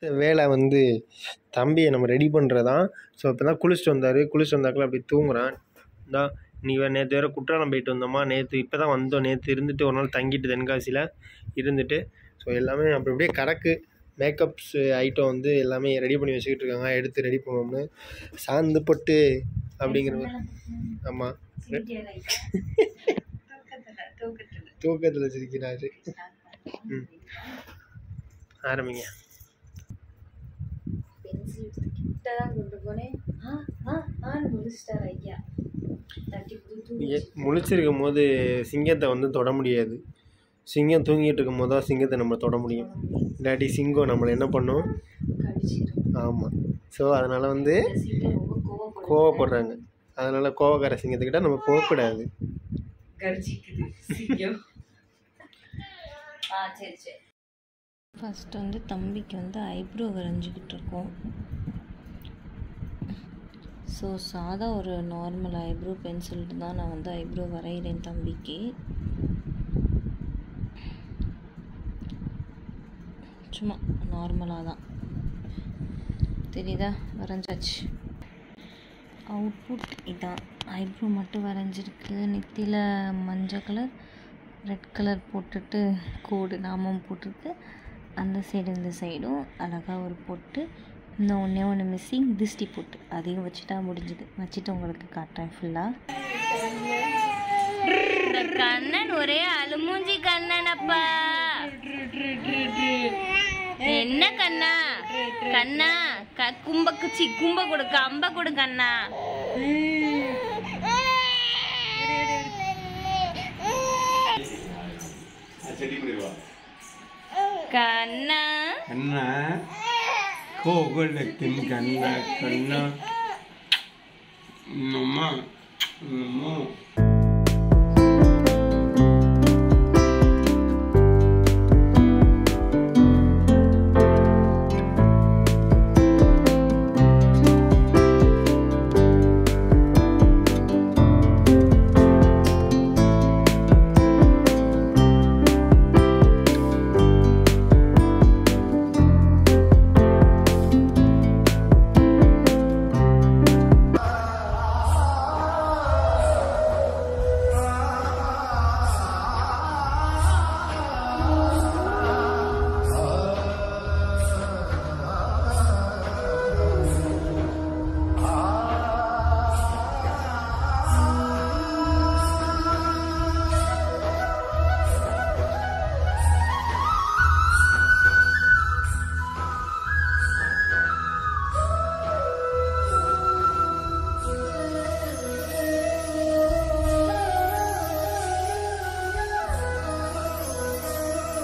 வேலை வந்து தம்பியை நம்ம ரெடி பண்ணுறதான் ஸோ இப்போ தான் குளிச்சுட்டு வந்தார் குளிச்சுட்டு வந்தாக்கில் அப்படி தூங்குறான் இந்தா நீ வேறு நேற்று வேறு குற்றாலம் போயிட்டு வந்தோமா நேற்று இப்போ தான் வந்தோம் நேற்று இருந்துட்டு ஒரு நாள் தங்கிட்டு தென்காசியில் இருந்துட்டு ஸோ எல்லாமே அப்படி அப்படியே கிடக்கு மேக்கப்ஸ் ஐட்டம் வந்து எல்லாமே ரெடி பண்ணி வச்சுக்கிட்டு இருக்காங்க எடுத்து ரெடி பண்ணோம்னு சாந்து பொட்டு அப்படிங்கிற மாதிரி ஆமாம் தூக்கத்தில் சிரிக்கிறாரு ம் ஆரம்பிங்க பென்சில் கிட்ட தான் கொண்டு போனேன் ஆ ஆ ஆன்னு முடிச்சிட்டார் ஐயா தட்டி கொடுத்து ஏ- முழிச்சிருக்கும் போது சிங்கத்தை வந்து தொட முடியாது சிங்கம் தூங்கிட்டு இருக்கும் போது தான் சிங்கத்தை நம்ம தொட முடியும் இல்லாட்டி சிங்கம் நம்மளை என்ன பண்ணும் கடிச்சிடும் ஆமாம் ஸோ அதனால் வந்து சீக்கிரம் ரொம்ப கோவப்படும் கோவப்படுறாங்க அதனால் கோவக்கார சிங்கத்துக்கிட்ட நம்ம போகக்கூடாது கடிச்சிக்குது சீக்கிரம் ஆ சரி சரி ஃபஸ்ட்டு வந்து தம்பிக்கு வந்து ஐப்ரோ வரைஞ்சிக்கிட்டு இருக்கோம் ஸோ சாதா ஒரு நார்மல் ஐப்ரோ பென்சில் தான் நான் வந்து ஐப்ரோ வரைகிறேன் தம்பிக்கு சும்மா நார்மலாக தான் தெரியுதா வரைஞ்சாச்சு அவுட்புட் இதான் ஐப்ரோ மட்டும் வரைஞ்சிருக்கு நெத்தியில் மஞ்சள் கலர் ரெட் கலர் போட்டுட்டு கோடு நாமம் போட்டிருக்கு அந்த சைடு இந்த சைடும் அழகாக ஒரு பொட்டு இன்னும் ஒன்றே ஒன்று மிஸ்ஸிங் திஷ்டி பொட்டு அதையும் வச்சுட்டா முடிஞ்சுது வச்சுட்டு உங்களுக்கு காட்டுறேன் ஃபுல்லாக கண்ணன் ஒரே அலுமூஞ்சி கண்ணன் அப்பா என்ன கண்ணா கண்ணா க கும்பக்கு சி கும்ப கொடு கம்ப கொடு கண்ணா கண்ணா கண்ணா கோகுலத்தின் கண்ணா கண்ணா அம்மா அம்மா